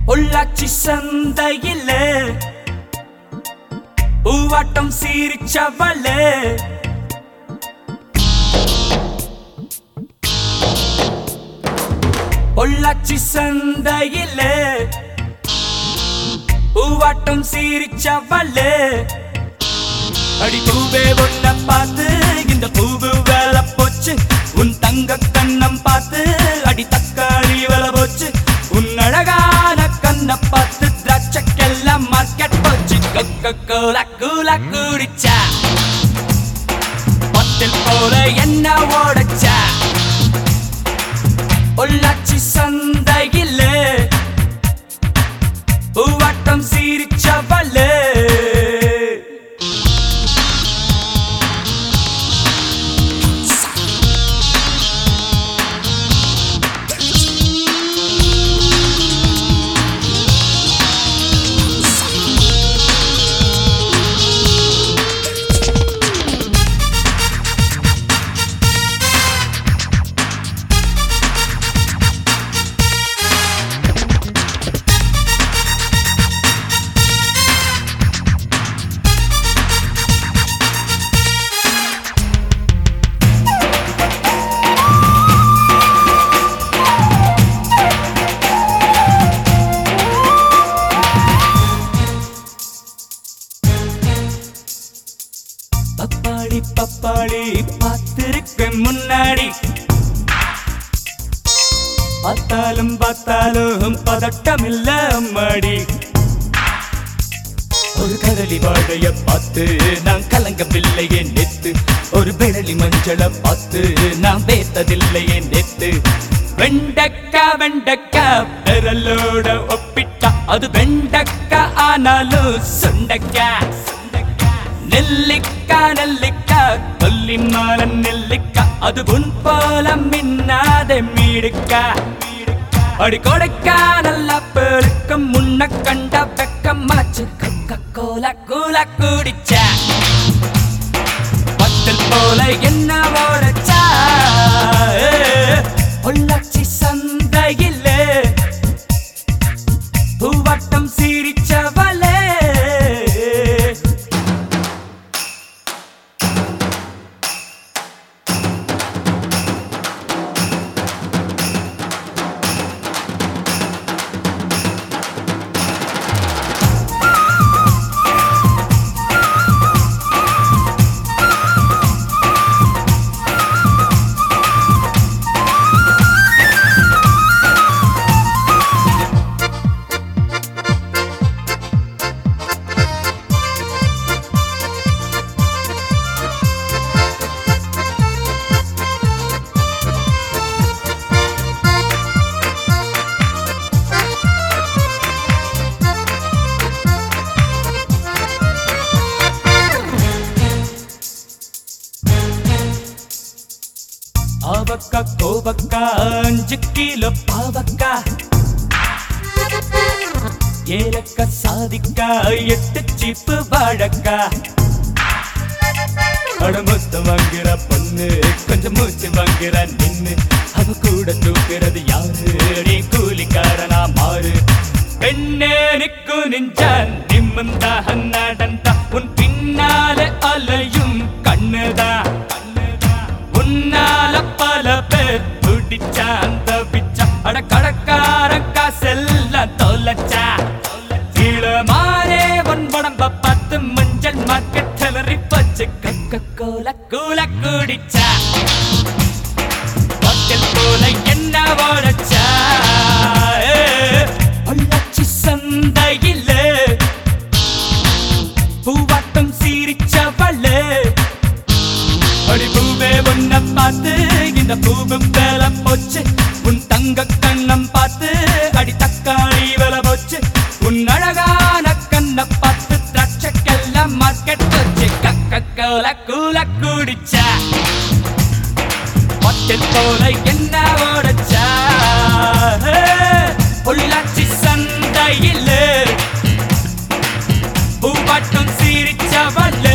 பொள்ளாச்சி சந்தையில பூவாட்டம் சீரிச்சவள பொள்ளாச்சி சந்தையில பூவாட்டம் சீரிச்சவள அடி பூவே ஒன்ன பார்த்து இந்த பூவு வேலை போச்சு உன் தங்க கண்ணம் பார்த்து அடி தக்காளி வேலை போச்சு உன் அழகான கண்ண பார்த்து திராட்சைக்கெல்லாம் மார்க்கெட் போச்சு கொக்க கோலா கூலா குடிச்சா பத்தில் போல என்ன ஓடச்சா பொள்ளாச்சி சந்தையில் பூவாட்டம் சீரிச்சவளே பப்பாளி பப்பாளி பார்த்திருக்கேன் முன்னாடி பார்த்தாலும் பார்த்தாலும் பதட்டம் இல்ல அம்மாடி ஒரு கதலி வாழைய பார்த்து நான் கலங்கவில்லையே நெத்து ஒரு பெடலி மஞ்சள பார்த்து நான் வேத்ததில்லையே நெத்து வெண்டக்கா வெண்டக்கா பெரலோட ஒப்பிட்டா அது வெண்டக்கா ஆனாலும் சுண்டக்கா நெல்லிக்கா நெல்லிக்கா கொல்லி மாலன் நெல்லிக்கா அது உன் போல மின்னாத மீடுக்கா அடி கொடுக்கா நல்லா பெருக்கம் முன்ன கண்ட வெக்கம் மாச்சு கொக்க கோல கூல குடிச்சா பத்தல் போல என்ன ஓடச்சா பொள்ளாச்சி சந்தையிலே பூவட்டம் சீரிச்சவளே ஆவக்கா கோவக்கா அஞ்சு கிலோ பாவக்கா ஏலக்கா சாதிக்கா எட்டு சீப்பு வாழக்கா படமொத்தம் வாங்குற பொண்ணு கொஞ்சம் மூச்சு வாங்குற நின்னு அவ கூட தூக்குறது யாரு நீ கூலிக்காரனா மாறு பெண்ணே நிக்கு நிஞ்சான் நிம்மந்தா நடந்தா உன் பின்னாலே அலையும் கண்ணுதா உன்னால பல பேர் துடிச்சா அந்த பிச்சா அட கடக்கார காசெல்லாம் தொலைச்சா கீழே மாறே உன் உடம்ப பார்த்து மஞ்சள் மார்க்கெட் கிளறி பச்சு கக்க கோல கூல குடிச்சா பக்கல் போல என்ன ஓடச்சா பொள்ளாச்சி சந்தையிலே பூவாட்டம் சீரிச்சவளே அடி பூவே உன்னை பார்த்து இந்த பூவும் வேலை போச்சு உன் தங்க கண்ணம் பார்த்து அடி தக்காளி வேலை போச்சு உன் அழகான கண்ணை பார்த்து திராட்சைக்கெல்லாம் மார்க்கெட் போச்சு கக்க கோல கூல குடிச்சா பட்டில் போல என்ன ஓடச்சா பொள்ளாச்சி சந்தையில் பூவாட்டம் சீரிச்சவளே